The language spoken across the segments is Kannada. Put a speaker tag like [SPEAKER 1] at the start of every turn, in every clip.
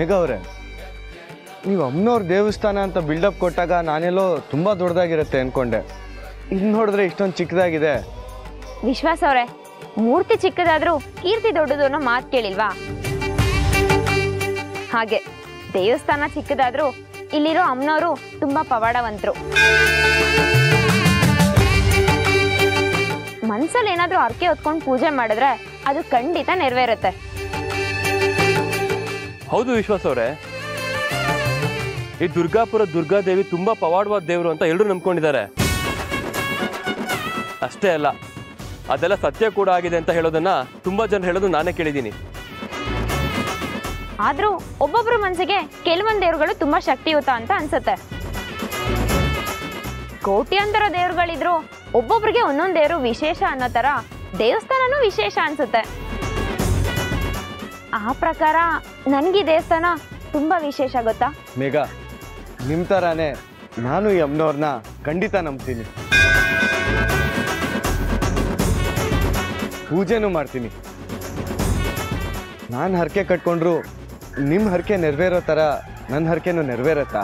[SPEAKER 1] ಮೇಘ ಅವರೇ ನೀವು ಅಮ್ಮನವ್ರ ದೇವಸ್ಥಾನ ಅಂತ ಬಿಲ್ಡಪ್ ಕೊಟ್ಟಾಗ ನಾನೆಲ್ಲೋ ತುಂಬ ದೊಡ್ಡದಾಗಿರುತ್ತೆ ಅನ್ಕೊಂಡೆ ಇದು ನೋಡಿದ್ರೆ ಇಷ್ಟೊಂದು ಚಿಕ್ಕದಾಗಿದೆ
[SPEAKER 2] ವಿಶ್ವಾಸ ಅವ್ರೆ ಮೂರ್ತಿ ಚಿಕ್ಕದಾದ್ರೂ ಕೀರ್ತಿ ದೊಡ್ಡದು ಅನ್ನೋ ಮಾತು ಕೇಳಿಲ್ವಾ ಹಾಗೆ ದೇವಸ್ಥಾನ ಚಿಕ್ಕದಾದ್ರೂ ಇಲ್ಲಿರೋ ಅಮ್ಮನವರು ತುಂಬಾ ಪವಾಡವಂತರು ಮನ್ಸಲ್ಲಿ ಏನಾದ್ರೂ ಅರ್ಕೆ ಹೊತ್ಕೊಂಡು ಪೂಜೆ ಮಾಡಿದ್ರೆ ಅದು ಖಂಡಿತ ನೆರವೇರುತ್ತೆ
[SPEAKER 3] ಹೌದು ವಿಶ್ವಾಸ ಅವರೇ ಈ ದುರ್ಗಾಪುರ ದುರ್ಗಾದೇವಿ ತುಂಬಾ ಪವಾಡವಾದ ದೇವರು ಅಂತ ಎಲ್ಲರೂ ನಂಬ್ಕೊಂಡಿದ್ದಾರೆ ಅಷ್ಟೇ ಅಲ್ಲ ಅದೆಲ್ಲ ಸತ್ಯ ಕೂಡ ಆಗಿದೆ ಅಂತ ಹೇಳೋದನ್ನ ತುಂಬಾ ಜನ ಹೇಳೋದು ನಾನೇ ಕೇಳಿದ್ದೀನಿ
[SPEAKER 2] ಆದ್ರೂ ಒಬ್ಬೊಬ್ರ ಮನ್ಸಿಗೆ ಕೆಲವೊಂದ್ ದೇವ್ರುಗಳು ತುಂಬಾ ಶಕ್ತಿಯುತ ಅಂತ ಅನ್ಸುತ್ತೆ ಕೋಟ್ಯಾಂತರ ದೇವ್ರುಗಳಿದ್ರು ಒಬ್ಬೊಬ್ರಿಗೆ ಒಂದೊಂದ್ ದೇವ್ರು ವಿಶೇಷ ಅನ್ನೋ ತರ ದೇವಸ್ಥಾನನೂ ವಿಶೇಷ ಅನ್ಸುತ್ತೆ ಆ ಪ್ರಕಾರ ನನ್ಗೆ ಈ ದೇವಸ್ಥಾನ ತುಂಬಾ ವಿಶೇಷ ಗೊತ್ತಾ
[SPEAKER 1] ಮೇಘ ನಿಮ್ಮ ಥರಾನೇ ನಾನು ಈ ಅಮ್ಮನವ್ರನ್ನ ಖಂಡಿತ ನಂಬ್ತೀನಿ ಪೂಜೆನೂ ಮಾಡ್ತೀನಿ ನಾನು ಹರಕೆ ಕಟ್ಕೊಂಡ್ರು ನಿಮ್ಮ ಹರಕೆ ನೆರವೇರೋ ಥರ ನನ್ನ ಹರಕೆನೂ ನೆರವೇರತ್ತಾ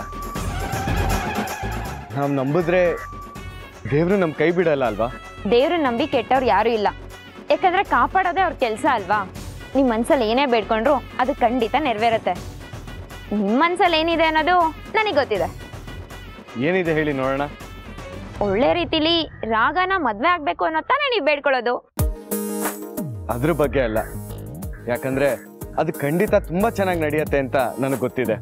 [SPEAKER 1] ನಾವು ನಂಬಿದ್ರೆ ದೇವರು ನಮ್ಮ ಕೈ ಬಿಡಲ್ಲ ಅಲ್ವಾ
[SPEAKER 2] ದೇವ್ರು ನಂಬಿ ಕೆಟ್ಟವ್ರು ಯಾರು ಇಲ್ಲ ಯಾಕಂದ್ರೆ ಕಾಪಾಡೋದೇ ಅವ್ರ ಕೆಲಸ ಅಲ್ವಾ ನಿಮ್ ಮನ್ಸಲ್ಲಿ ಏನೇ ಬೇಡ್ಕೊಂಡ್ರು ಅದು ಖಂಡಿತ ನೆರವೇರುತ್ತೆ ನಿಮ್ ಮನ್ಸಲ್ಲಿ ಏನಿದೆ ಅನ್ನೋದು ನನಗೆ ಗೊತ್ತಿದೆ
[SPEAKER 1] ಏನಿದೆ ಹೇಳಿ ನೋಡೋಣ
[SPEAKER 2] ಒಳ್ಳೆ ರೀತಿಲಿ ರಾಗನ ಮದ್ವೆ ಆಗ್ಬೇಕು ಅನ್ನೋ ತಾನೇ ನೀವು ಬೇಡ್ಕೊಳ್ಳೋದು
[SPEAKER 1] ಅದ್ರ ಬಗ್ಗೆ ಅಲ್ಲ ಯಾಕಂದ್ರೆ ಅದು ಖಂಡಿತ ತುಂಬಾ ಚೆನ್ನಾಗಿ ನಡೆಯುತ್ತೆ ಅಂತ ನನಗೆ ಗೊತ್ತಿದೆ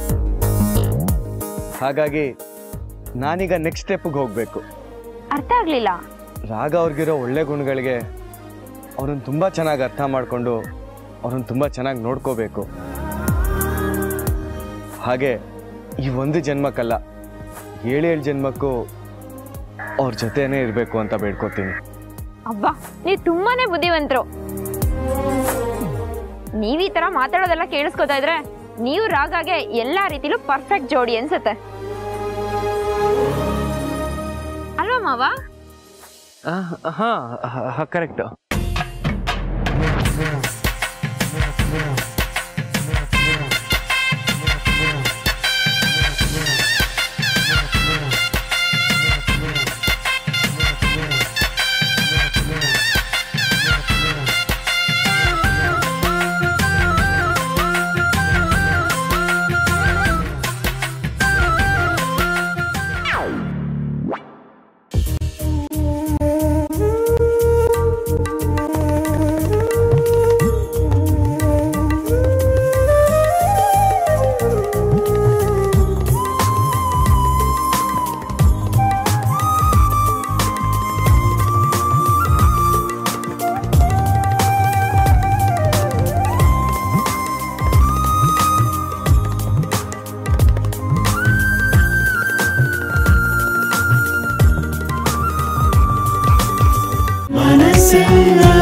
[SPEAKER 1] ಹಾಗಾಗಿ ನಾನೀಗ ನೆಕ್ಸ್ಟ್ ಸ್ಟೆಪ್ಗೆ ಹೋಗ್ಬೇಕು
[SPEAKER 2] ಅರ್ಥ ಆಗ್ಲಿಲ್ಲ
[SPEAKER 1] ರಾಗ ಅವ್ರಿಗಿರೋ ಒಳ್ಳೆ ಗುಣಗಳಿಗೆ ಅವ್ರನ್ನ ತುಂಬಾ ಚೆನ್ನಾಗಿ ಅರ್ಥ ಮಾಡಿಕೊಂಡು ಅವ್ರನ್ನ ತುಂಬಾ ಚೆನ್ನಾಗಿ ನೋಡ್ಕೋಬೇಕು ಹಾಗೆ ಈ ಒಂದು ಜನ್ಮಕ್ಕಲ್ಲ ಏಳೇಳು ಜನ್ಮಕ್ಕೂ ಅವ್ರ ಜೊತೆನೇ ಇರಬೇಕು ಅಂತ ಬೇಡ್ಕೋತೀನಿ
[SPEAKER 2] ಅಬ್ಬಾ ನೀವು ತುಂಬಾನೇ ಬುದ್ಧಿವಂತರು ನೀವ್ ಈ ತರ ಮಾತಾಡೋದೆಲ್ಲ ಕೇಳಿಸ್ಕೊತಾ ಇದ್ರೆ ನೀವು ರಾಗಾಗೆ ಎಲ್ಲಾ ರೀತಿಲೂ ಪರ್ಫೆಕ್ಟ್ ಜೋಡಿ ಅನ್ಸುತ್ತೆ ಅಲ್ವಾ ಮಾವ
[SPEAKER 3] ಹಾ ಕರೆಕ್ಟ್
[SPEAKER 4] ಮನಸ್ಸೆಲ್ಲ